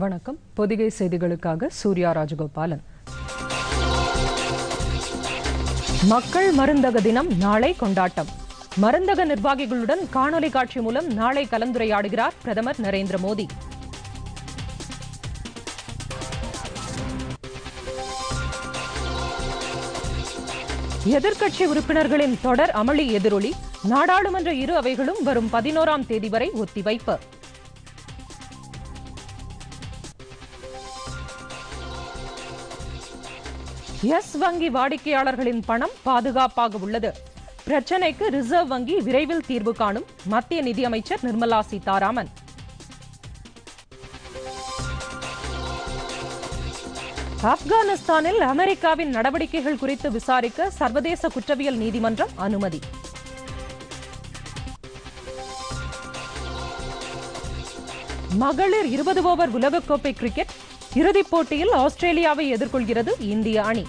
வணக்கம் பொதிகை செய்திகளுக்காக சூர்யா ராஜகோபாலன் மக்கள் மருந்தக தினம் நாளை கொண்டாட்டம் மருந்தக நிர்வாகிகளுடன் காணொலி காட்சி மூலம் நாளை கலந்துரையாடுகிறார் பிரதமர் நரேந்திர மோடி எதிர்க்கட்சி உறுப்பினர்களின் தொடர் அமளி எதிரொலி நாடாளுமன்ற இரு அவைகளும் வரும் பதினோராம் தேதி வரை ஒத்திவைப்பு எஸ் வங்கி வாடிக்கையாளர்களின் பணம் பாதுகாப்பாக உள்ளது பிரச்சினைக்கு ரிசர்வ் வங்கி விரைவில் தீர்வு காணும் மத்திய நிதியமைச்சர் நிர்மலா சீதாராமன் ஆப்கானிஸ்தானில் அமெரிக்காவின் நடவடிக்கைகள் குறித்து விசாரிக்க சர்வதேச குற்றவியல் நீதிமன்றம் அனுமதி மகளிர் இருபது ஓவர் உலகக்கோப்பை கிரிக்கெட் இறுதிப் போட்டியில் ஆஸ்திரேலியாவை எதிர்கொள்கிறது இந்திய அணி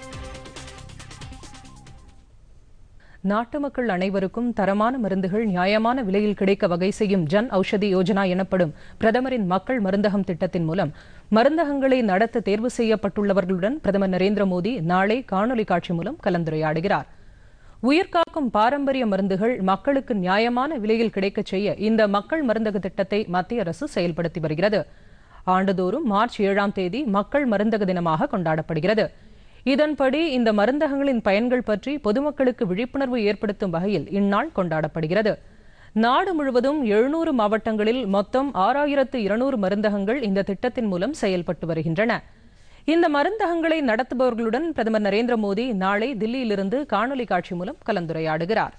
நாட்டு மக்கள் அனைவருக்கும் தரமான மருந்துகள் நியாயமான விலையில் கிடைக்க வகை செய்யும் ஜன் ஔஷதி யோஜனா எனப்படும் பிரதமரின் மக்கள் மருந்தகம் திட்டத்தின் மூலம் மருந்தகங்களை நடத்த தேர்வு செய்யப்பட்டுள்ளவர்களுடன் பிரதமர் நரேந்திர மோடி நாளை காணொலி காட்சி மூலம் கலந்துரையாடுகிறார் உயிர்காக்கும் பாரம்பரிய மருந்துகள் மக்களுக்கு நியாயமான விலையில் கிடைக்கச் செய்ய இந்த மக்கள் மருந்தக திட்டத்தை மத்திய அரசு செயல்படுத்தி வருகிறது ஆண்டுதோறும் மார்ச் ஏழாம் தேதி மக்கள் மருந்தக தினமாக கொண்டாடப்படுகிறது இதன்படி இந்த மருந்தகங்களின் பயன்கள் பற்றி பொதுமக்களுக்கு விழிப்புணர்வு ஏற்படுத்தும் வகையில் இந்நாள் கொண்டாடப்படுகிறது நாடு முழுவதும் எழுநூறு மாவட்டங்களில் மொத்தம் ஆறாயிரத்து இருநூறு மருந்தகங்கள் இந்த திட்டத்தின் மூலம் செயல்பட்டு வருகின்றன இந்த மருந்தகங்களை நடத்துபவர்களுடன் பிரதமர் நரேந்திர மோடி நாளை தில்லியிலிருந்து காணொலி காட்சி மூலம் கலந்துரையாடுகிறார்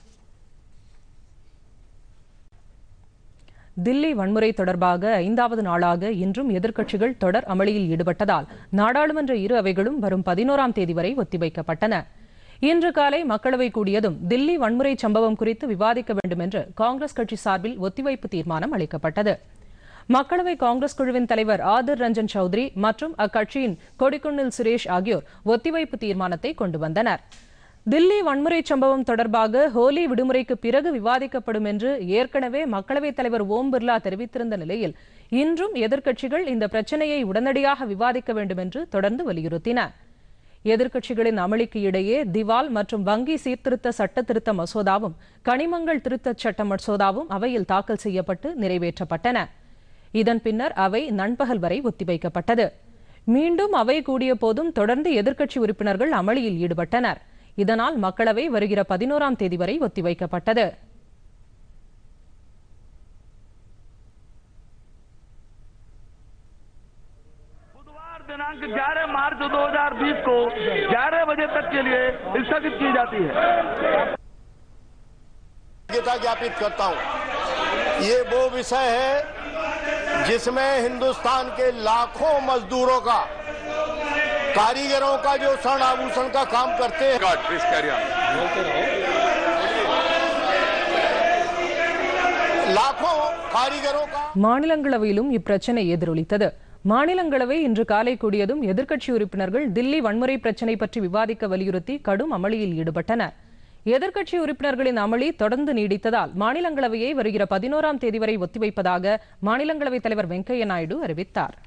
தில்லி வன்முறை தொடர்பாக ஐந்தாவது நாளாக இன்றும் எதிர்க்கட்சிகள் தொடர் அமளியில் ஈடுபட்டதால் நாடாளுமன்ற இரு அவைகளும் வரும் பதினோராம் தேதி வரை ஒத்திவைக்கப்பட்டன இன்று காலை மக்களவை கூடியதும் தில்லி வன்முறை சம்பவம் குறித்து விவாதிக்க வேண்டும் என்று காங்கிரஸ் கட்சி சார்பில் ஒத்திவைப்பு தீர்மானம் அளிக்கப்பட்டது மக்களவை காங்கிரஸ் குழுவின் தலைவர் ஆதிர் ரஞ்சன் சௌத்ரி மற்றும் அக்கட்சியின் கொடிக்குன்னில் சுரேஷ் ஆகியோர் ஒத்திவைப்பு தீர்மானத்தை கொண்டு வந்தனர் தில்லி வன்முறை சம்பவம் தொடர்பாக ஹோலி விடுமுறைக்கு பிறகு விவாதிக்கப்படும் என்று ஏற்கனவே மக்களவைத் தலைவர் ஓம் பிர்லா தெரிவித்திருந்த நிலையில் இன்றும் எதிர்க்கட்சிகள் இந்த பிரச்சனையை உடனடியாக விவாதிக்க வேண்டும் என்று தொடர்ந்து வலியுறுத்தின எதிர்க்கட்சிகளின் அமளிக்கு இடையே திவால் மற்றும் வங்கி சீர்திருத்த சட்ட திருத்த மசோதாவும் கனிமங்கள் திருத்தச் சட்ட மசோதாவும் அவையில் தாக்கல் செய்யப்பட்டு நிறைவேற்றப்பட்டன இதன் பின்னர் அவை நண்பகல் வரை ஒத்திவைக்கப்பட்டது மீண்டும் அவை கூடிய போதும் தொடர்ந்து எதிர்க்கட்சி உறுப்பினர்கள் அமளியில் ஈடுபட்டனர் இதனால் மக்களவை வருகிற பதினோராம் தேதி வரை ஒத்திவைக்கப்பட்டது बुधवार दिनांक 11 मार्च 2020 को 11 बजे तक के लिए स्थगित की जाती है कृतज्ञता ज्ञापित करता हूं ये वो विषय है जिसमें हिंदुस्तान के लाखों मजदूरों का कारीगरों का जो स्वर्ण आभूषण का काम करते हैं God, please carry on. लाखों कारीगरों का மாநிலங்களவையிலும் இப்பிரச்சனை எதிரொலித்தது மாநிலங்களவை இன்று காலை கூடியதும் எதிர்க்கட்சி உறுப்பினர்கள் தில்லி வன்முறை பிரச்சினை பற்றி விவாதிக்க வலியுறுத்தி கடும் அமளியில் ஈடுபட்டனர் எதிர்க்கட்சி உறுப்பினர்களின் அமளி தொடர்ந்து நீடித்ததால் மாநிலங்களவையை வருகிற பதினோராம் தேதி வரை ஒத்திவைப்பதாக மாநிலங்களவைத் தலைவர் வெங்கையா நாயுடு அறிவித்தார்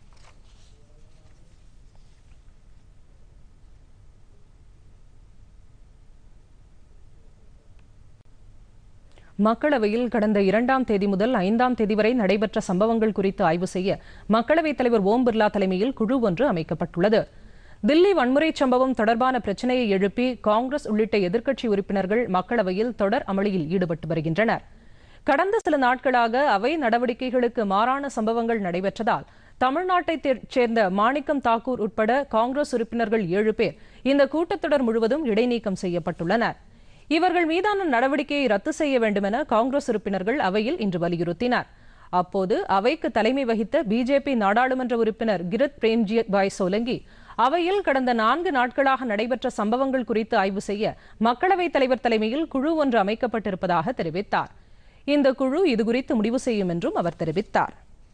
மக்களவையில் கடந்த இரண்டாம் தேதி முதல் ஐந்தாம் தேதி வரை நடைபெற்ற சம்பவங்கள் குறித்து ஆய்வு செய்ய மக்களவைத் தலைவர் ஓம் பிர்லா தலைமையில் குழு ஒன்று அமைக்கப்பட்டுள்ளது தில்லி வன்முறை சம்பவம் தொடர்பான பிரச்சனையை எழுப்பி காங்கிரஸ் உள்ளிட்ட எதிர்க்கட்சி உறுப்பினர்கள் மக்களவையில் தொடர் அமளியில் ஈடுபட்டு வருகின்றனர் கடந்த சில நாட்களாக அவை நடவடிக்கைகளுக்கு மாறான சம்பவங்கள் நடைபெற்றதால் தமிழ்நாட்டைச் தே- சேர்ந்த மாணிக்கம் தாக்கூர் உட்பட காங்கிரஸ் உறுப்பினர்கள் ஏழு பேர் இந்த கூட்டத்தொடர் முழுவதும் இடைநீக்கம் செய்யப்பட்டுள்ளனர் இவர்கள் மீதான நடவடிக்கையை ரத்து செய்ய வேண்டுமென காங்கிரஸ் உறுப்பினர்கள் அவையில் இன்று வலியுறுத்தினர் அப்போது அவைக்கு தலைமை வகித்த பிஜேபி நாடாளுமன்ற உறுப்பினர் கிரித் பிரேம்ஜி பாய் சோலங்கி அவையில் கடந்த நான்கு நாட்களாக நடைபெற்ற சம்பவங்கள் குறித்து ஆய்வு செய்ய மக்களவைத் தலைவர் தலைமையில் குழு ஒன்று அமைக்கப்பட்டிருப்பதாக தெரிவித்தார் இந்த குழு இதுகுறித்து முடிவு செய்யும் என்றும் அவர் தெரிவித்தார்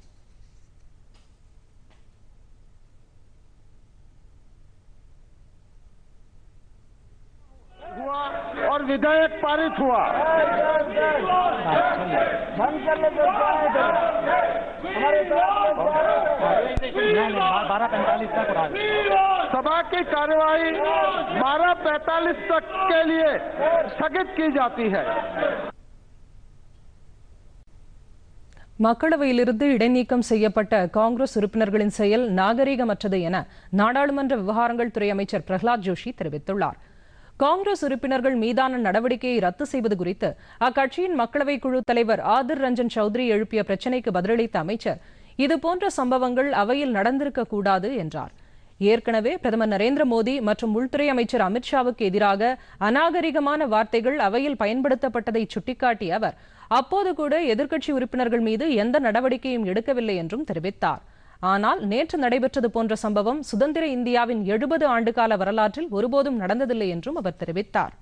हुआ और विधेयक पारित हुआ सभा की कार्यवाही बारह पैंतालीस तक के लिए स्थगित की जाती है மக்களவையிலிருந்து இடைநீக்கம் செய்யப்பட்ட காங்கிரஸ் உறுப்பினர்களின் செயல் நாகரீகமற்றது என நாடாளுமன்ற விவகாரங்கள் துறை அமைச்சர் பிரகலாத் ஜோஷி தெரிவித்துள்ளார் காங்கிரஸ் உறுப்பினர்கள் மீதான நடவடிக்கையை ரத்து செய்வது குறித்து அக்கட்சியின் மக்களவை குழு தலைவர் ஆதிர் ரஞ்சன் சௌத்ரி எழுப்பிய பிரச்சினைக்கு பதிலளித்த அமைச்சர் இதுபோன்ற சம்பவங்கள் அவையில் நடந்திருக்க கூடாது என்றார் ஏற்கனவே பிரதமர் நரேந்திர மோடி மற்றும் உள்துறை அமைச்சர் அமித்ஷாவுக்கு எதிராக அநாகரிகமான வார்த்தைகள் அவையில் பயன்படுத்தப்பட்டதை சுட்டிக்காட்டிய அவர் அப்போது கூட எதிர்க்கட்சி உறுப்பினர்கள் மீது எந்த நடவடிக்கையும் எடுக்கவில்லை என்றும் தெரிவித்தார் ஆனால் நேற்று நடைபெற்றது போன்ற சம்பவம் சுதந்திர இந்தியாவின் எழுபது ஆண்டுகால வரலாற்றில் ஒருபோதும் நடந்ததில்லை என்றும் அவர் தெரிவித்தார்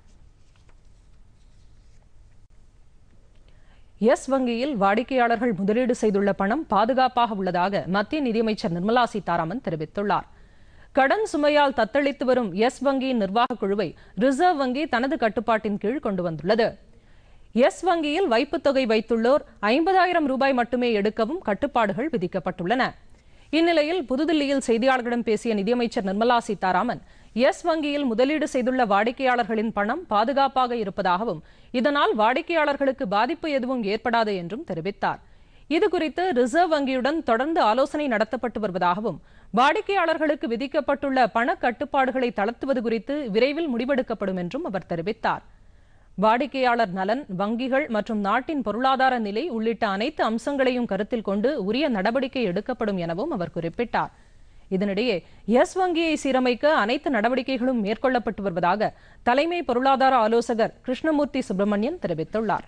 எஸ் வங்கியில் வாடிக்கையாளர்கள் முதலீடு செய்துள்ள பணம் பாதுகாப்பாக உள்ளதாக மத்திய நிதியமைச்சர் நிர்மலா சீதாராமன் தெரிவித்துள்ளார் கடன் சுமையால் தத்தளித்து வரும் எஸ் வங்கியின் நிர்வாக குழுவை ரிசர்வ் வங்கி தனது கட்டுப்பாட்டின் கீழ் கொண்டு வந்துள்ளது எஸ் வங்கியில் வைப்புத் தொகை வைத்துள்ளோர் ஐம்பதாயிரம் ரூபாய் மட்டுமே எடுக்கவும் கட்டுப்பாடுகள் விதிக்கப்பட்டுள்ளன இந்நிலையில் புதுதில்லியில் செய்தியாளர்களிடம் பேசிய நிதியமைச்சர் நிர்மலா சீதாராமன் எஸ் வங்கியில் முதலீடு செய்துள்ள வாடிக்கையாளர்களின் பணம் பாதுகாப்பாக இருப்பதாகவும் இதனால் வாடிக்கையாளர்களுக்கு பாதிப்பு எதுவும் ஏற்படாது என்றும் தெரிவித்தார் இதுகுறித்து ரிசர்வ் வங்கியுடன் தொடர்ந்து ஆலோசனை நடத்தப்பட்டு வருவதாகவும் வாடிக்கையாளர்களுக்கு விதிக்கப்பட்டுள்ள பண கட்டுப்பாடுகளை தளர்த்துவது குறித்து விரைவில் முடிவெடுக்கப்படும் என்றும் அவர் தெரிவித்தார் வாடிக்கையாளர் நலன் வங்கிகள் மற்றும் நாட்டின் பொருளாதார நிலை உள்ளிட்ட அனைத்து அம்சங்களையும் கருத்தில் கொண்டு உரிய நடவடிக்கை எடுக்கப்படும் எனவும் அவர் குறிப்பிட்டார் இதனிடையே எஸ் வங்கியை சீரமைக்க அனைத்து நடவடிக்கைகளும் மேற்கொள்ளப்பட்டு வருவதாக தலைமை பொருளாதார ஆலோசகர் கிருஷ்ணமூர்த்தி சுப்பிரமணியன் தெரிவித்துள்ளார்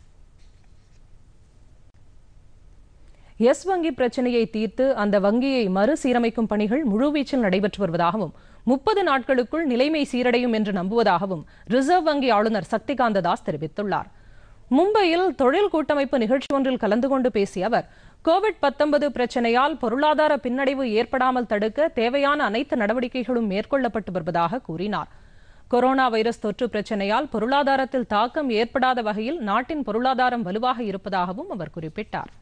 எஸ் வங்கி பிரச்சனையை தீர்த்து அந்த வங்கியை மறுசீரமைக்கும் பணிகள் முழுவீச்சில் நடைபெற்று வருவதாகவும் முப்பது நாட்களுக்குள் நிலைமை சீரடையும் என்று நம்புவதாகவும் ரிசர்வ் வங்கி ஆளுநர் சக்திகாந்த தாஸ் தெரிவித்துள்ளார் மும்பையில் தொழில் கூட்டமைப்பு நிகழ்ச்சி ஒன்றில் கலந்து கொண்டு பேசிய அவர் கோவிட் பத்தொன்பது பிரச்சனையால் பொருளாதார பின்னடைவு ஏற்படாமல் தடுக்க தேவையான அனைத்து நடவடிக்கைகளும் மேற்கொள்ளப்பட்டு வருவதாக கூறினார் கொரோனா வைரஸ் தொற்று பிரச்சனையால் பொருளாதாரத்தில் தாக்கம் ஏற்படாத வகையில் நாட்டின் பொருளாதாரம் வலுவாக இருப்பதாகவும் அவர் குறிப்பிட்டார்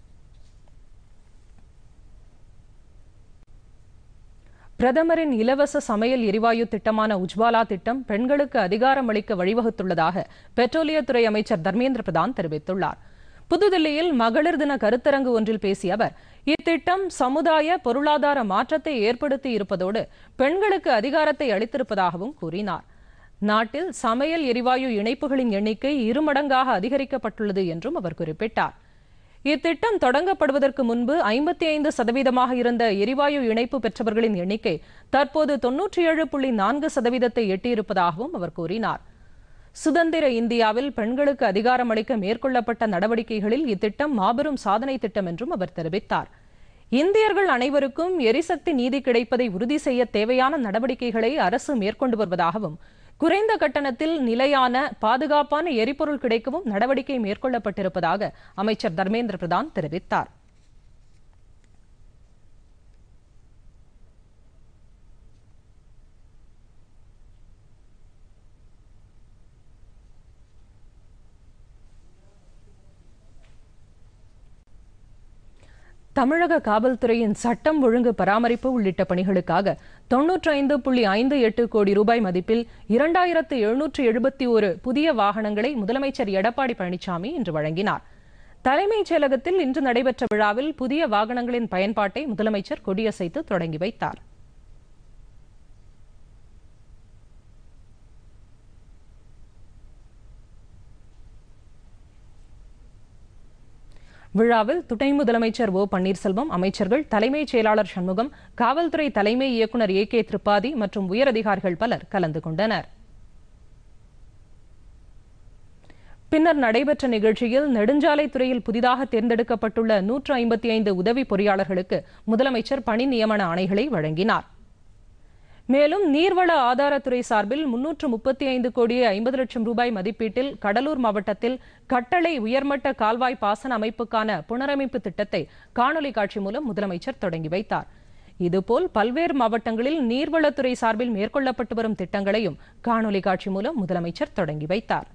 பிரதமரின் இலவச சமையல் எரிவாயு திட்டமான உஜ்வாலா திட்டம் பெண்களுக்கு அதிகாரம் அளிக்க வழிவகுத்துள்ளதாக பெட்ரோலியத்துறை அமைச்சர் தர்மேந்திர பிரதான் தெரிவித்துள்ளார் புதுதில்லியில் மகளிர் தின கருத்தரங்கு ஒன்றில் பேசிய அவர் இத்திட்டம் சமுதாய பொருளாதார மாற்றத்தை ஏற்படுத்தி இருப்பதோடு பெண்களுக்கு அதிகாரத்தை அளித்திருப்பதாகவும் கூறினார் நாட்டில் சமையல் எரிவாயு இணைப்புகளின் எண்ணிக்கை இருமடங்காக அதிகரிக்கப்பட்டுள்ளது என்றும் அவர் குறிப்பிட்டார் இத்திட்டம் தொடங்கப்படுவதற்கு முன்பு ஐம்பத்தி ஐந்து சதவீதமாக இருந்த எரிவாயு இணைப்பு பெற்றவர்களின் எண்ணிக்கை தற்போது தொன்னூற்றி ஏழு புள்ளி நான்கு சதவீதத்தை எட்டியிருப்பதாகவும் அவர் கூறினார் சுதந்திர இந்தியாவில் பெண்களுக்கு அதிகாரம் அளிக்க மேற்கொள்ளப்பட்ட நடவடிக்கைகளில் இத்திட்டம் மாபெரும் சாதனை திட்டம் என்றும் அவர் தெரிவித்தார் இந்தியர்கள் அனைவருக்கும் எரிசக்தி நீதி கிடைப்பதை உறுதி செய்ய தேவையான நடவடிக்கைகளை அரசு மேற்கொண்டு வருவதாகவும் குறைந்த கட்டணத்தில் நிலையான பாதுகாப்பான எரிபொருள் கிடைக்கவும் நடவடிக்கை மேற்கொள்ளப்பட்டிருப்பதாக அமைச்சர் தர்மேந்திர பிரதான் தெரிவித்தார் தமிழக காவல்துறையின் சட்டம் ஒழுங்கு பராமரிப்பு உள்ளிட்ட பணிகளுக்காக தொன்னூற்றி ஐந்து புள்ளி ஐந்து எட்டு கோடி ரூபாய் மதிப்பில் இரண்டாயிரத்து எழுநூற்று எழுபத்தி ஒரு புதிய வாகனங்களை முதலமைச்சர் எடப்பாடி பழனிசாமி இன்று வழங்கினார் தலைமைச் செயலகத்தில் இன்று நடைபெற்ற விழாவில் புதிய வாகனங்களின் பயன்பாட்டை முதலமைச்சர் கொடியசைத்து தொடங்கி வைத்தார் விழாவில் துணை முதலமைச்சர் ஓ பன்னீர்செல்வம் அமைச்சர்கள் தலைமைச் செயலாளர் சண்முகம் காவல்துறை தலைமை இயக்குநர் ஏ கே திரிபாதி மற்றும் உயரதிகாரிகள் பலர் கலந்து கொண்டனர் பின்னர் நடைபெற்ற நிகழ்ச்சியில் நெடுஞ்சாலைத்துறையில் புதிதாக தேர்ந்தெடுக்கப்பட்டுள்ள நூற்று ஐம்பத்தி ஐந்து உதவி பொறியாளர்களுக்கு முதலமைச்சர் பணி நியமன ஆணைகளை வழங்கினார் மேலும் நீர்வள ஆதாரத்துறை சார்பில் முன்னூற்று முப்பத்தி ஐந்து கோடியே ஐம்பது லட்சம் ரூபாய் மதிப்பீட்டில் கடலூர் மாவட்டத்தில் கட்டளை உயர்மட்ட கால்வாய் பாசன அமைப்புக்கான புனரமைப்பு திட்டத்தை காணொலி காட்சி மூலம் முதலமைச்சர் தொடங்கி வைத்தார் இதுபோல் பல்வேறு மாவட்டங்களில் நீர்வளத்துறை சார்பில் மேற்கொள்ளப்பட்டு வரும் திட்டங்களையும் காணொலி காட்சி மூலம் முதலமைச்சர் தொடங்கி வைத்தார்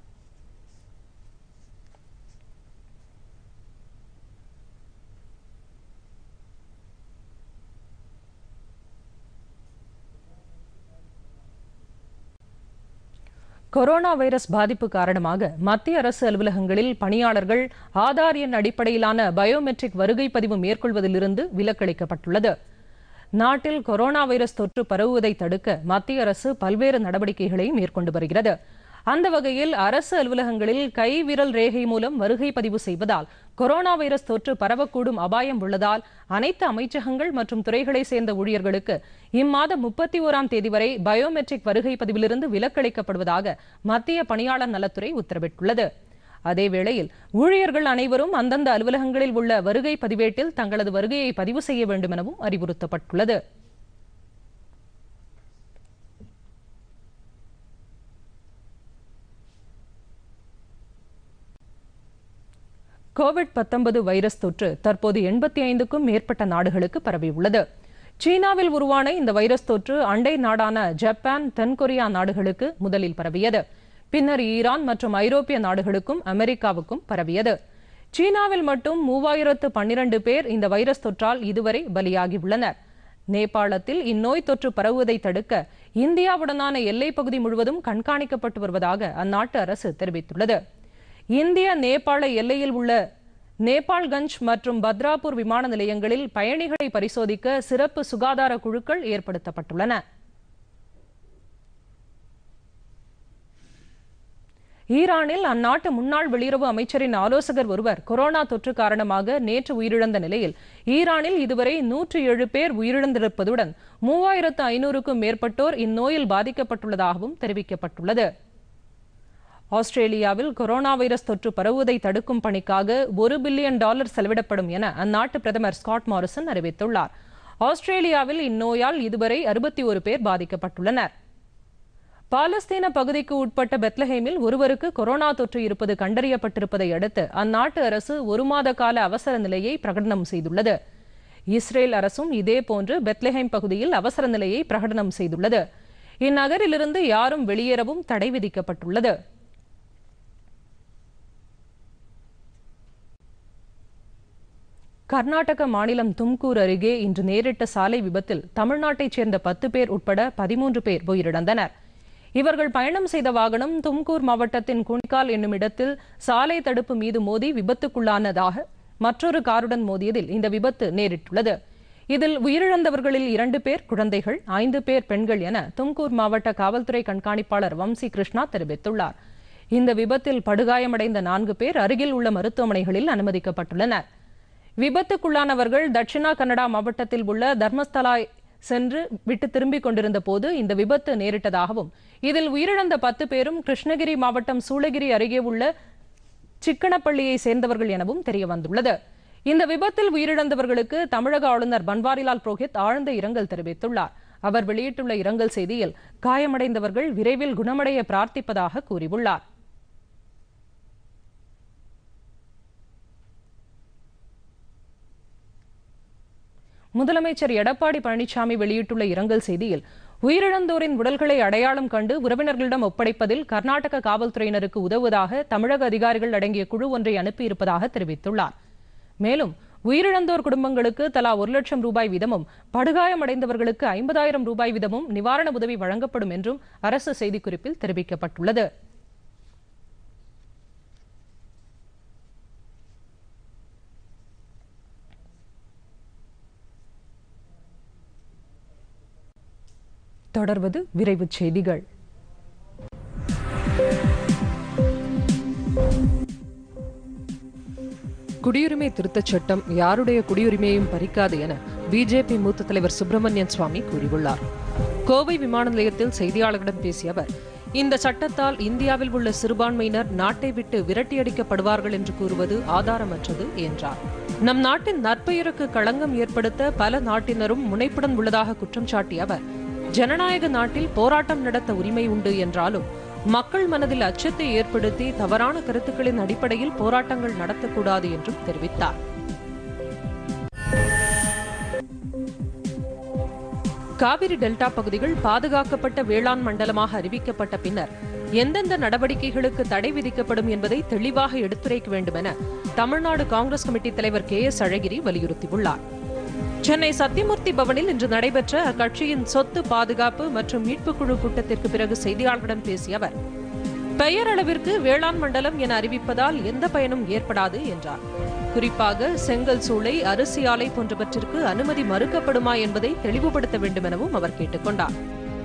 கொரோனா வைரஸ் பாதிப்பு காரணமாக மத்திய அரசு அலுவலகங்களில் பணியாளர்கள் ஆதார் எண் அடிப்படையிலான பயோமெட்ரிக் வருகை பதிவு மேற்கொள்வதிலிருந்து விலக்களிக்கப்பட்டுள்ளது நாட்டில் கொரோனா வைரஸ் தொற்று பரவுவதை தடுக்க மத்திய அரசு பல்வேறு நடவடிக்கைகளை மேற்கொண்டு வருகிறது அந்த வகையில் அரசு அலுவலகங்களில் கை விரல் ரேகை மூலம் வருகை பதிவு செய்வதால் கொரோனா வைரஸ் தொற்று பரவக்கூடும் அபாயம் உள்ளதால் அனைத்து அமைச்சகங்கள் மற்றும் துறைகளை சேர்ந்த ஊழியர்களுக்கு இம்மாதம் முப்பத்தி ஓராம் தேதி வரை பயோமெட்ரிக் வருகை பதிவிலிருந்து விலக்களிக்கப்படுவதாக மத்திய பணியாளர் நலத்துறை உத்தரவிட்டுள்ளது அதேவேளையில் ஊழியர்கள் அனைவரும் அந்தந்த அலுவலகங்களில் உள்ள வருகை பதிவேட்டில் தங்களது வருகையை பதிவு செய்ய வேண்டும் எனவும் அறிவுறுத்தப்பட்டுள்ளது கோவிட் 19 வைரஸ் தொற்று தற்போது எண்பத்தி ஐந்துக்கும் மேற்பட்ட நாடுகளுக்கு பரவியுள்ளது சீனாவில் உருவான இந்த வைரஸ் தொற்று அண்டை நாடான ஜப்பான் தென்கொரியா நாடுகளுக்கு முதலில் பரவியது பின்னர் ஈரான் மற்றும் ஐரோப்பிய நாடுகளுக்கும் அமெரிக்காவுக்கும் பரவியது சீனாவில் மட்டும் மூவாயிரத்து பன்னிரண்டு பேர் இந்த வைரஸ் தொற்றால் இதுவரை பலியாகியுள்ளனர் நேபாளத்தில் இந்நோய் தொற்று பரவுவதை தடுக்க இந்தியாவுடனான எல்லைப் பகுதி முழுவதும் கண்காணிக்கப்பட்டு வருவதாக அந்நாட்டு அரசு தெரிவித்துள்ளது இந்திய நேபாள எல்லையில் உள்ள நேபாள்கஞ்ச் மற்றும் பத்ராபூர் விமான நிலையங்களில் பயணிகளை பரிசோதிக்க சிறப்பு சுகாதார குழுக்கள் ஏற்படுத்தப்பட்டுள்ளன ஈரானில் அந்நாட்டு முன்னாள் வெளியுறவு அமைச்சரின் ஆலோசகர் ஒருவர் கொரோனா தொற்று காரணமாக நேற்று உயிரிழந்த நிலையில் ஈரானில் இதுவரை நூற்று ஏழு பேர் உயிரிழந்திருப்பதுடன் மூவாயிரத்து ஐநூறுக்கும் மேற்பட்டோர் இந்நோயில் பாதிக்கப்பட்டுள்ளதாகவும் தெரிவிக்கப்பட்டுள்ளது ஆஸ்திரேலியாவில் கொரோனா வைரஸ் தொற்று பரவுவதை தடுக்கும் பணிக்காக ஒரு பில்லியன் டாலர் செலவிடப்படும் என அந்நாட்டு பிரதமர் ஸ்காட் மாரிசன் அறிவித்துள்ளார் ஆஸ்திரேலியாவில் இந்நோயால் இதுவரை அறுபத்தி ஒரு பேர் பாதிக்கப்பட்டுள்ளனர் பாலஸ்தீன பகுதிக்கு உட்பட்ட பெத்லஹேமில் ஒருவருக்கு கொரோனா தொற்று இருப்பது கண்டறியப்பட்டிருப்பதை அடுத்து அந்நாட்டு அரசு ஒரு மாத கால அவசர நிலையை பிரகடனம் செய்துள்ளது இஸ்ரேல் அரசும் இதேபோன்று பெத்லஹேம் பகுதியில் அவசர நிலையை பிரகடனம் செய்துள்ளது இந்நகரிலிருந்து யாரும் வெளியேறவும் தடை விதிக்கப்பட்டுள்ளது கர்நாடக மாநிலம் தும்கூர் அருகே இன்று நேரிட்ட சாலை விபத்தில் தமிழ்நாட்டைச் சேர்ந்த பத்து பேர் உட்பட பதிமூன்று பேர் உயிரிழந்தனர் இவர்கள் பயணம் செய்த வாகனம் தும்கூர் மாவட்டத்தின் குணிக்கால் என்னும் இடத்தில் சாலை தடுப்பு மீது மோதி விபத்துக்குள்ளானதாக மற்றொரு காருடன் மோதியதில் இந்த விபத்து நேரிட்டுள்ளது இதில் உயிரிழந்தவர்களில் இரண்டு பேர் குழந்தைகள் ஐந்து பேர் பெண்கள் என தும்கூர் மாவட்ட காவல்துறை கண்காணிப்பாளர் வம்சி கிருஷ்ணா தெரிவித்துள்ளார் இந்த விபத்தில் படுகாயமடைந்த நான்கு பேர் அருகில் உள்ள மருத்துவமனைகளில் அனுமதிக்கப்பட்டுள்ளனர் விபத்துக்குள்ளானவர்கள் தட்சிணா கன்னடா மாவட்டத்தில் உள்ள தர்மஸ்தலா சென்று விட்டு திரும்பிக் கொண்டிருந்த போது இந்த விபத்து நேரிட்டதாகவும் இதில் உயிரிழந்த பத்து பேரும் கிருஷ்ணகிரி மாவட்டம் சூளகிரி அருகே உள்ள சிக்கனப்பள்ளியை சேர்ந்தவர்கள் எனவும் தெரிய வந்துள்ளது இந்த விபத்தில் உயிரிழந்தவர்களுக்கு தமிழக ஆளுநர் பன்வாரிலால் புரோஹித் ஆழ்ந்த இரங்கல் தெரிவித்துள்ளார் அவர் வெளியிட்டுள்ள இரங்கல் செய்தியில் காயமடைந்தவர்கள் விரைவில் குணமடைய பிரார்த்திப்பதாக கூறியுள்ளார் முதலமைச்சர் எடப்பாடி பழனிசாமி வெளியிட்டுள்ள இரங்கல் செய்தியில் உயிரிழந்தோரின் உடல்களை அடையாளம் கண்டு உறவினர்களிடம் ஒப்படைப்பதில் கர்நாடக காவல்துறையினருக்கு உதவுவதாக தமிழக அதிகாரிகள் அடங்கிய குழு ஒன்றை அனுப்பியிருப்பதாக தெரிவித்துள்ளார் மேலும் உயிரிழந்தோர் குடும்பங்களுக்கு தலா ஒரு லட்சம் ரூபாய் வீதமும் படுகாயமடைந்தவர்களுக்கு ஐம்பதாயிரம் ரூபாய் வீதமும் நிவாரண உதவி வழங்கப்படும் என்றும் அரசு செய்திக்குறிப்பில் தெரிவிக்கப்பட்டுள்ளது தொடர்வது விரைவுச் செய்திகள் குடியுரிமை திருத்தச் சட்டம் யாருடைய குடியுரிமையையும் பறிக்காது என பிஜேபி மூத்த தலைவர் சுப்பிரமணியன் சுவாமி கூறியுள்ளார் கோவை விமான நிலையத்தில் செய்தியாளர்களிடம் பேசிய அவர் இந்த சட்டத்தால் இந்தியாவில் உள்ள சிறுபான்மையினர் நாட்டை விட்டு விரட்டியடிக்கப்படுவார்கள் என்று கூறுவது ஆதாரமற்றது என்றார் நம் நாட்டின் நற்பெயருக்கு களங்கம் ஏற்படுத்த பல நாட்டினரும் முனைப்புடன் உள்ளதாக குற்றம் சாட்டிய அவர் ஜனநாயக நாட்டில் போராட்டம் நடத்த உரிமை உண்டு என்றாலும் மக்கள் மனதில் அச்சத்தை ஏற்படுத்தி தவறான கருத்துக்களின் அடிப்படையில் போராட்டங்கள் நடத்தக்கூடாது என்றும் தெரிவித்தார் காவிரி டெல்டா பகுதிகள் பாதுகாக்கப்பட்ட வேளாண் மண்டலமாக அறிவிக்கப்பட்ட பின்னர் எந்தெந்த நடவடிக்கைகளுக்கு தடை விதிக்கப்படும் என்பதை தெளிவாக எடுத்துரைக்க வேண்டும் என தமிழ்நாடு காங்கிரஸ் கமிட்டி தலைவர் கே எஸ் அழகிரி வலியுறுத்தியுள்ளார் சென்னை சத்தியமூர்த்தி பவனில் இன்று நடைபெற்ற அக்கட்சியின் சொத்து பாதுகாப்பு மற்றும் மீட்புக் குழு கூட்டத்திற்கு பிறகு செய்தியாளர்களிடம் பேசிய அவர் பெயரளவிற்கு வேளாண் மண்டலம் என அறிவிப்பதால் எந்த பயனும் ஏற்படாது என்றார் குறிப்பாக செங்கல் சூளை அரிசி ஆலை போன்றவற்றிற்கு அனுமதி மறுக்கப்படுமா என்பதை தெளிவுபடுத்த வேண்டும் எனவும் அவர் கேட்டுக்கொண்டார்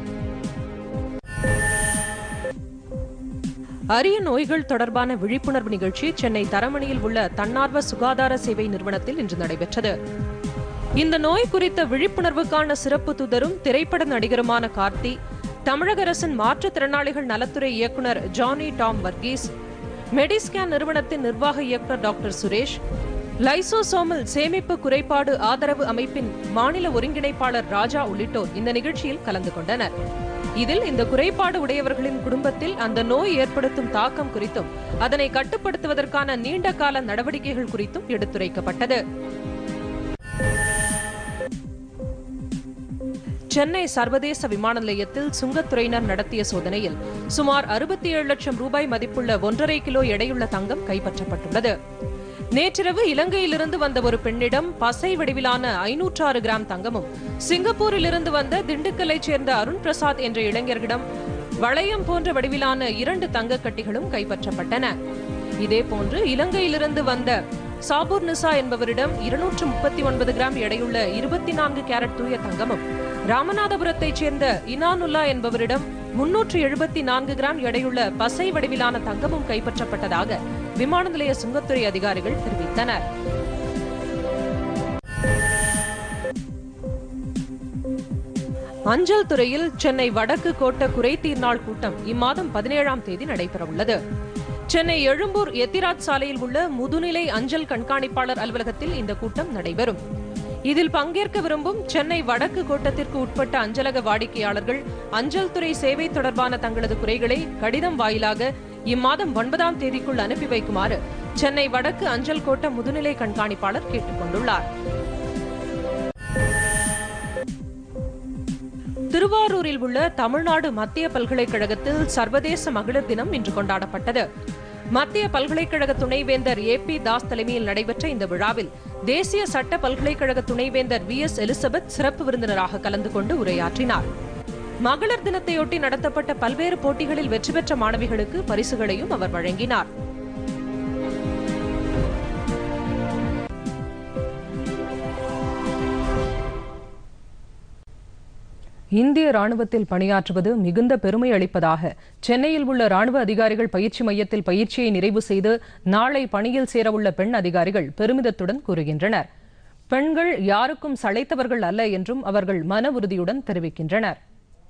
அரிய நோய்கள் தொடர்பான விழிப்புணர்வு நிகழ்ச்சி சென்னை தரமணியில் உள்ள தன்னார்வ சுகாதார சேவை நிறுவனத்தில் இன்று நடைபெற்றது இந்த நோய் குறித்த விழிப்புணர்வுக்கான சிறப்பு தூதரும் திரைப்பட நடிகருமான கார்த்தி தமிழக அரசின் மாற்றுத்திறனாளிகள் நலத்துறை இயக்குனர் ஜானி டாம் வர்கீஸ் மெடிஸ்கேன் நிறுவனத்தின் நிர்வாக இயக்குனர் டாக்டர் சுரேஷ் லைசோசோமல் சேமிப்பு குறைபாடு ஆதரவு அமைப்பின் மாநில ஒருங்கிணைப்பாளர் ராஜா உள்ளிட்டோர் இந்த நிகழ்ச்சியில் கலந்து கொண்டனர் இதில் இந்த குறைபாடு உடையவர்களின் குடும்பத்தில் அந்த நோய் ஏற்படுத்தும் தாக்கம் குறித்தும் அதனை கட்டுப்படுத்துவதற்கான நீண்ட கால நடவடிக்கைகள் குறித்தும் எடுத்துரைக்கப்பட்டது சென்னை சர்வதேச விமான நிலையத்தில் சுங்கத்துறையினர் நடத்திய சோதனையில் சுமார் அறுபத்தி ஏழு லட்சம் ரூபாய் மதிப்புள்ள ஒன்றரை கிலோ எடையுள்ள தங்கம் கைப்பற்றப்பட்டுள்ளது நேற்றிரவு இலங்கையிலிருந்து வந்த ஒரு பெண்ணிடம் பசை வடிவிலான ஐநூற்றாறு கிராம் தங்கமும் சிங்கப்பூரிலிருந்து வந்த திண்டுக்கல்லைச் சேர்ந்த அருண் பிரசாத் என்ற இளைஞர்களிடம் வளையம் போன்ற வடிவிலான இரண்டு தங்கக் கட்டிகளும் கைப்பற்றப்பட்டன இதேபோன்று இலங்கையிலிருந்து வந்த சாபூர் நிசா என்பவரிடம் இருநூற்று முப்பத்தி ஒன்பது கிராம் எடையுள்ள இருபத்தி நான்கு கேரட் தூய தங்கமும் ராமநாதபுரத்தைச் சேர்ந்த இனானுல்லா என்பவரிடம் முன்னூற்று எழுபத்தி நான்கு கிராம் எடையுள்ள பசை வடிவிலான தங்கமும் கைப்பற்றப்பட்டதாக விமான நிலைய சுங்கத்துறை அதிகாரிகள் தெரிவித்தனர் அஞ்சல் துறையில் சென்னை வடக்கு கோட்ட குறைதீர் நாள் கூட்டம் இம்மாதம் பதினேழாம் தேதி நடைபெறவுள்ளது சென்னை எழும்பூர் எத்திராஜ் சாலையில் உள்ள முதுநிலை அஞ்சல் கண்காணிப்பாளர் அலுவலகத்தில் இந்த கூட்டம் நடைபெறும் இதில் பங்கேற்க விரும்பும் சென்னை வடக்கு கோட்டத்திற்கு உட்பட்ட அஞ்சலக வாடிக்கையாளர்கள் அஞ்சல் துறை சேவை தொடர்பான தங்களது குறைகளை கடிதம் வாயிலாக இம்மாதம் ஒன்பதாம் தேதிக்குள் அனுப்பி வைக்குமாறு சென்னை வடக்கு அஞ்சல் கோட்ட முதுநிலை கண்காணிப்பாளர் கேட்டுக் கொண்டுள்ளார் திருவாரூரில் உள்ள தமிழ்நாடு மத்திய பல்கலைக்கழகத்தில் சர்வதேச மகளிர் தினம் இன்று கொண்டாடப்பட்டது மத்திய பல்கலைக்கழக துணைவேந்தர் ஏ பி தாஸ் தலைமையில் நடைபெற்ற இந்த விழாவில் தேசிய சட்ட பல்கலைக்கழக துணைவேந்தர் வி எஸ் எலிசபெத் சிறப்பு விருந்தினராக கலந்து கொண்டு உரையாற்றினார் மகளிர் தினத்தையொட்டி நடத்தப்பட்ட பல்வேறு போட்டிகளில் வெற்றி பெற்ற மாணவிகளுக்கு பரிசுகளையும் அவர் வழங்கினார் இந்திய ராணுவத்தில் பணியாற்றுவது மிகுந்த பெருமை அளிப்பதாக சென்னையில் உள்ள ராணுவ அதிகாரிகள் பயிற்சி மையத்தில் பயிற்சியை நிறைவு செய்து நாளை பணியில் சேரவுள்ள பெண் அதிகாரிகள் பெருமிதத்துடன் கூறுகின்றனர் பெண்கள் யாருக்கும் சளைத்தவர்கள் அல்ல என்றும் அவர்கள் மன உறுதியுடன் தெரிவிக்கின்றனர்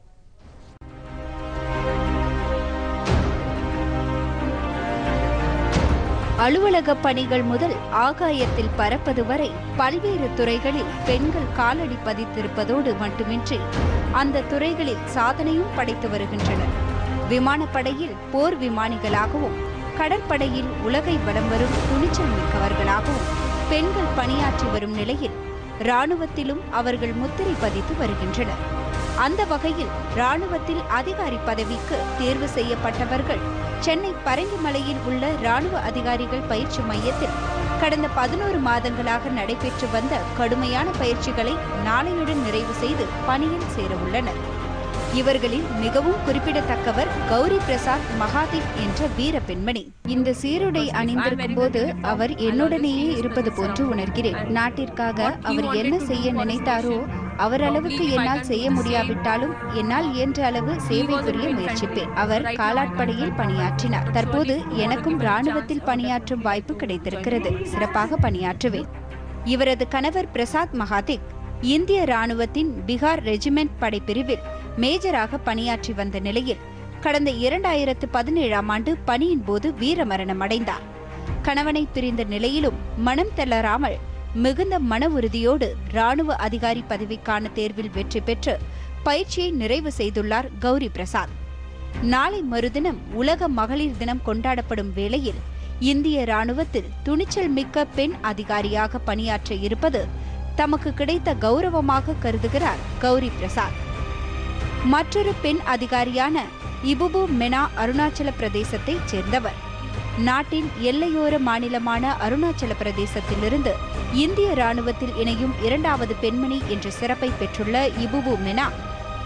அலுவலக பணிகள் முதல் ஆகாயத்தில் பறப்பது வரை பல்வேறு துறைகளில் பெண்கள் காலடி பதித்திருப்பதோடு மட்டுமின்றி அந்த துறைகளில் சாதனையும் படைத்து வருகின்றனர் விமானப்படையில் போர் விமானிகளாகவும் கடற்படையில் உலகை வலம் வரும் துணிச்சல் மிக்கவர்களாகவும் பெண்கள் பணியாற்றி வரும் நிலையில் இராணுவத்திலும் அவர்கள் முத்திரை பதித்து வருகின்றனர் அந்த வகையில் ராணுவத்தில் அதிகாரி பதவிக்கு தேர்வு செய்யப்பட்டவர்கள் சென்னை பரங்கிமலையில் உள்ள ராணுவ அதிகாரிகள் பயிற்சி மையத்தில் கடந்த பதினோரு மாதங்களாக நடைபெற்று வந்த கடுமையான பயிற்சிகளை நாளையுடன் நிறைவு செய்து பணியில் சேரவுள்ளனர் இவர்களில் மிகவும் குறிப்பிடத்தக்கவர் கௌரி பிரசாத் மகாதேவ் என்ற வீர பெண்மணி இந்த சீருடை அணிந்திருக்கும் போது அவர் என்னுடனேயே இருப்பது போன்று உணர்கிறேன் நாட்டிற்காக அவர் என்ன செய்ய நினைத்தாரோ அவர் அளவுக்கு என்னால் செய்ய முடியாவிட்டாலும் என்னால் இயன்ற அளவு சேவை புரிய முயற்சிப்பேன் அவர் காலாட்படையில் பணியாற்றினார் தற்போது எனக்கும் ராணுவத்தில் பணியாற்றும் வாய்ப்பு கிடைத்திருக்கிறது சிறப்பாக பணியாற்றுவேன் இவரது கணவர் பிரசாத் மகாதிக் இந்திய ராணுவத்தின் பீகார் ரெஜிமெண்ட் படைப்பிரிவில் மேஜராக பணியாற்றி வந்த நிலையில் கடந்த இரண்டாயிரத்து பதினேழாம் ஆண்டு பணியின் போது வீரமரணம் அடைந்தார் கணவனை பிரிந்த நிலையிலும் மனம் தளராமல் மிகுந்த மன உறுதியோடு ராணுவ அதிகாரி பதவிக்கான தேர்வில் வெற்றி பெற்று பயிற்சியை நிறைவு செய்துள்ளார் கௌரி பிரசாத் நாளை மறுதினம் உலக மகளிர் தினம் கொண்டாடப்படும் வேளையில் இந்திய ராணுவத்தில் துணிச்சல் மிக்க பெண் அதிகாரியாக பணியாற்ற இருப்பது தமக்கு கிடைத்த கௌரவமாக கருதுகிறார் கௌரி பிரசாத் மற்றொரு பெண் அதிகாரியான இபுபு மெனா அருணாச்சல பிரதேசத்தைச் சேர்ந்தவர் நாட்டின் எல்லையோர மாநிலமான அருணாச்சல பிரதேசத்திலிருந்து இந்திய ராணுவத்தில் இணையும் இரண்டாவது பெண்மணி என்ற சிறப்பை பெற்றுள்ள இபுபு மெனா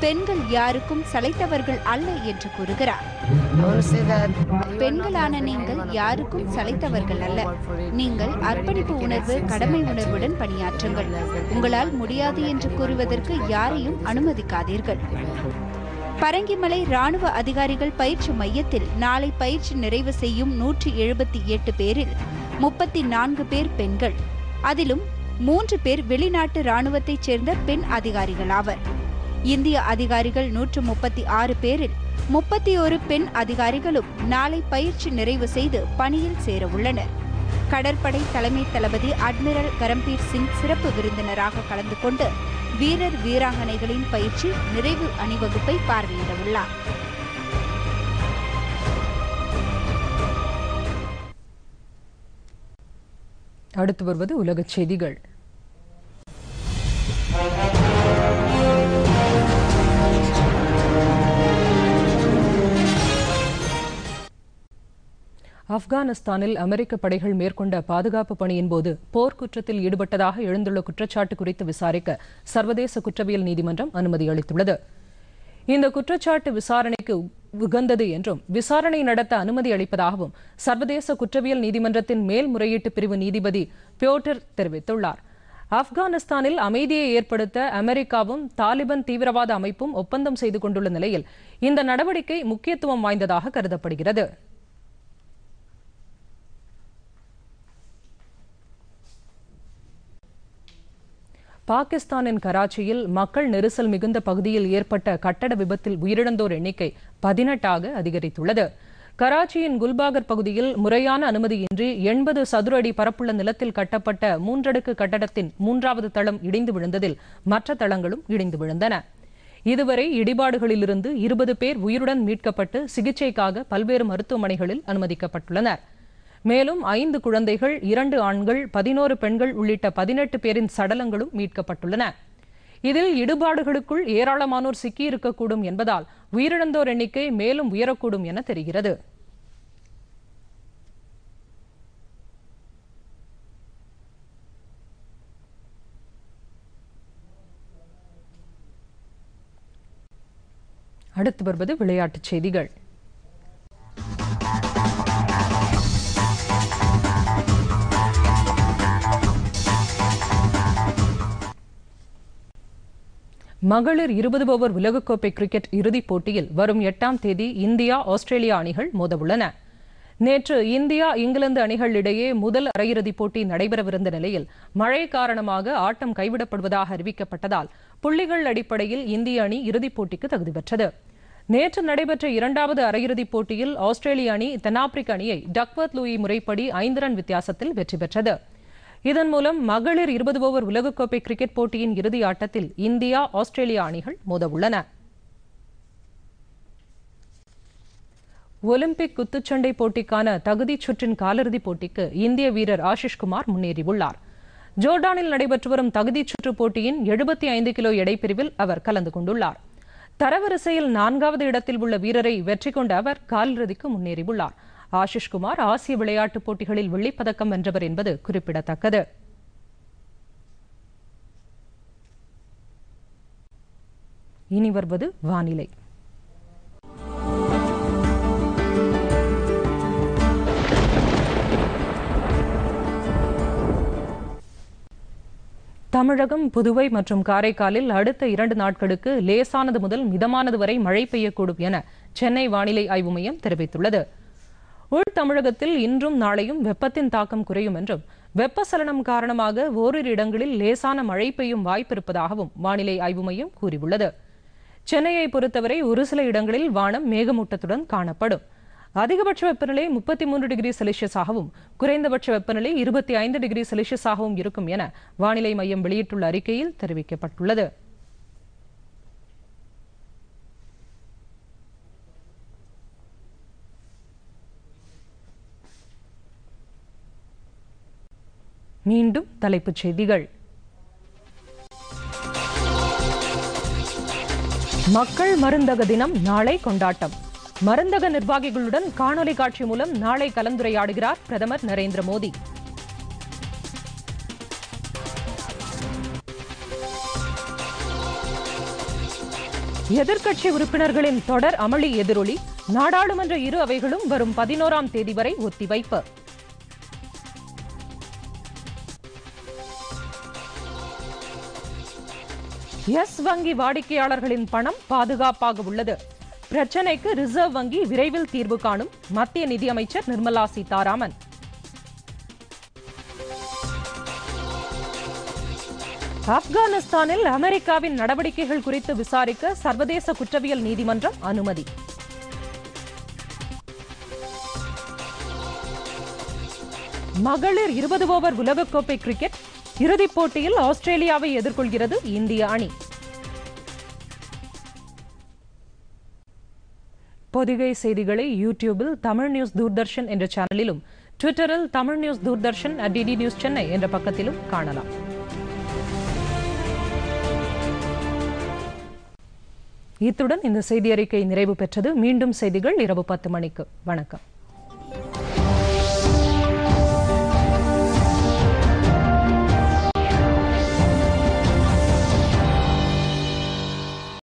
பெண்கள் யாருக்கும் சளைத்தவர்கள் அல்ல என்று கூறுகிறார் பெண்களான நீங்கள் யாருக்கும் சளைத்தவர்கள் அல்ல நீங்கள் அர்ப்பணிப்பு உணர்வு கடமை உணர்வுடன் பணியாற்றுங்கள் உங்களால் முடியாது என்று கூறுவதற்கு யாரையும் அனுமதிக்காதீர்கள் பரங்கிமலை ராணுவ அதிகாரிகள் பயிற்சி மையத்தில் நாளை பயிற்சி நிறைவு செய்யும் நூற்றி எழுபத்தி எட்டு பேரில் முப்பத்தி நான்கு பேர் பெண்கள் அதிலும் மூன்று பேர் வெளிநாட்டு ராணுவத்தைச் சேர்ந்த பெண் அதிகாரிகள் ஆவர் இந்திய அதிகாரிகள் நூற்று முப்பத்தி ஆறு பேரில் முப்பத்தி ஒரு பெண் அதிகாரிகளும் நாளை பயிற்சி நிறைவு செய்து பணியில் சேர உள்ளனர் கடற்படை தலைமை தளபதி அட்மிரல் கரம்பீர் சிங் சிறப்பு விருந்தினராக கலந்து கொண்டு வீரர் வீராங்கனைகளின் பயிற்சி நிறைவு அணிவகுப்பை பார்வையிட உள்ளார் அடுத்து வருவது உலகச் செய்திகள் ஆப்கானிஸ்தானில் அமெரிக்க படைகள் மேற்கொண்ட பாதுகாப்பு பணியின் போது போர்க்குற்றத்தில் ஈடுபட்டதாக எழுந்துள்ள குற்றச்சாட்டு குறித்து விசாரிக்க சர்வதேச குற்றவியல் நீதிமன்றம் அனுமதி அளித்துள்ளது இந்த குற்றச்சாட்டு விசாரணைக்கு உகந்தது என்றும் விசாரணை நடத்த அனுமதி அளிப்பதாகவும் சர்வதேச குற்றவியல் நீதிமன்றத்தின் மேல்முறையீட்டு பிரிவு நீதிபதி பியோட்டர் தெரிவித்துள்ளார் ஆப்கானிஸ்தானில் அமைதியை ஏற்படுத்த அமெரிக்காவும் தாலிபான் தீவிரவாத அமைப்பும் ஒப்பந்தம் செய்து கொண்டுள்ள நிலையில் இந்த நடவடிக்கை முக்கியத்துவம் வாய்ந்ததாக கருதப்படுகிறது பாகிஸ்தானின் கராச்சியில் மக்கள் நெரிசல் மிகுந்த பகுதியில் ஏற்பட்ட கட்டட விபத்தில் உயிரிழந்தோர் எண்ணிக்கை பதினெட்டாக அதிகரித்துள்ளது கராச்சியின் குல்பாகர் பகுதியில் முறையான அனுமதியின்றி எண்பது சதுர அடி பரப்புள்ள நிலத்தில் கட்டப்பட்ட மூன்றடுக்கு கட்டடத்தின் மூன்றாவது தளம் இடிந்து விழுந்ததில் மற்ற தளங்களும் இடிந்து விழுந்தன இதுவரை இடிபாடுகளிலிருந்து இருபது பேர் உயிருடன் மீட்கப்பட்டு சிகிச்சைக்காக பல்வேறு மருத்துவமனைகளில் அனுமதிக்கப்பட்டுள்ளனர் மேலும் ஐந்து குழந்தைகள் இரண்டு ஆண்கள் பதினோரு பெண்கள் உள்ளிட்ட பதினெட்டு பேரின் சடலங்களும் மீட்கப்பட்டுள்ளன இதில் இடுபாடுகளுக்குள் ஏராளமானோர் சிக்கியிருக்கக்கூடும் என்பதால் உயிரிழந்தோர் எண்ணிக்கை மேலும் உயரக்கூடும் என தெரிகிறது அடுத்து வருவது விளையாட்டுச் செய்திகள் மகளிர் இருபது ஓவர் உலகக்கோப்பை கிரிக்கெட் இறுதிப் போட்டியில் வரும் எட்டாம் தேதி இந்தியா ஆஸ்திரேலியா அணிகள் மோதவுள்ளன நேற்று இந்தியா இங்கிலாந்து அணிகளிடையே முதல் அரையிறுதிப் போட்டி நடைபெறவிருந்த நிலையில் மழை காரணமாக ஆட்டம் கைவிடப்படுவதாக அறிவிக்கப்பட்டதால் புள்ளிகள் அடிப்படையில் இந்திய அணி இறுதிப் போட்டிக்கு தகுதி பெற்றது நேற்று நடைபெற்ற இரண்டாவது அரையிறுதிப் போட்டியில் ஆஸ்திரேலிய அணி தென்னாப்பிரிக்க அணியை டக்வர்த் லூயி முறைப்படி ஐந்து ரன் வித்தியாசத்தில் வெற்றி பெற்றது இதன் மூலம் மகளிர் இருபது ஓவர் உலகக்கோப்பை கிரிக்கெட் போட்டியின் இறுதி ஆட்டத்தில் இந்தியா ஆஸ்திரேலியா அணிகள் மோதவுள்ளன ஒலிம்பிக் குத்துச்சண்டை போட்டிக்கான தகுதிச் சுற்றின் காலிறுதிப் போட்டிக்கு இந்திய வீரர் ஆஷிஷ் குமார் முன்னேறியுள்ளார் ஜோர்டானில் நடைபெற்று வரும் தகுதிச் சுற்று போட்டியின் எழுபத்தி ஐந்து கிலோ எடைப்பிரிவில் அவர் கலந்து கொண்டுள்ளார் தரவரிசையில் நான்காவது இடத்தில் உள்ள வீரரை வெற்றி கொண்ட அவர் காலிறுதிக்கு முன்னேறியுள்ளார் ஆஷிஷ் குமார் ஆசிய விளையாட்டுப் போட்டிகளில் வெள்ளிப்பதக்கம் வென்றவர் என்பது குறிப்பிடத்தக்கது இனி வருவது வானிலை தமிழகம் புதுவை மற்றும் காரைக்காலில் அடுத்த இரண்டு நாட்களுக்கு லேசானது முதல் மிதமானது வரை மழை பெய்யக்கூடும் என சென்னை வானிலை ஆய்வு மையம் தெரிவித்துள்ளது உள் தமிழகத்தில் இன்றும் நாளையும் வெப்பத்தின் தாக்கம் குறையும் என்றும் வெப்பசலனம் காரணமாக ஓரிரு இடங்களில் லேசான மழை பெய்யும் வாய்ப்பு இருப்பதாகவும் வானிலை ஆய்வு மையம் கூறியுள்ளது சென்னையை பொறுத்தவரை ஒரு சில இடங்களில் வானம் மேகமூட்டத்துடன் காணப்படும் அதிகபட்ச வெப்பநிலை முப்பத்தி மூன்று டிகிரி செல்சியஸாகவும் குறைந்தபட்ச வெப்பநிலை இருபத்தி ஐந்து டிகிரி செல்சியஸாகவும் இருக்கும் என வானிலை மையம் வெளியிட்டுள்ள அறிக்கையில் தெரிவிக்கப்பட்டுள்ளது மீண்டும் தலைப்புச் செய்திகள் மக்கள் மருந்தக தினம் நாளை கொண்டாட்டம் மருந்தக நிர்வாகிகளுடன் காணொலி காட்சி மூலம் நாளை கலந்துரையாடுகிறார் பிரதமர் நரேந்திர மோடி எதிர்க்கட்சி உறுப்பினர்களின் தொடர் அமளி எதிரொலி நாடாளுமன்ற இரு அவைகளும் வரும் பதினோராம் தேதி வரை ஒத்திவைப்பு எஸ் வங்கி வாடிக்கையாளர்களின் பணம் பாதுகாப்பாக உள்ளது பிரச்சனைக்கு ரிசர்வ் வங்கி விரைவில் தீர்வு காணும் மத்திய நிதியமைச்சர் நிர்மலா சீதாராமன் ஆப்கானிஸ்தானில் அமெரிக்காவின் நடவடிக்கைகள் குறித்து விசாரிக்க சர்வதேச குற்றவியல் நீதிமன்றம் அனுமதி மகளிர் இருபது ஓவர் உலகக்கோப்பை கிரிக்கெட் இறுதிப் போட்டியில் ஆஸ்திரேலியாவை எதிர்கொள்கிறது இந்திய அணி பொதிகை செய்திகளை யூடியூபில் தமிழ் நியூஸ் தூர்தர்ஷன் என்ற சேனலிலும் ட்விட்டரில் Tamil news Doordarshan at DD news Chennai என்ற பக்கத்திலும் காணலாம் இத்துடன் இந்த செய்தி அறிக்கை நிறைவு பெற்றது மீண்டும் செய்திகள் இரவு பத்து மணிக்கு வணக்கம்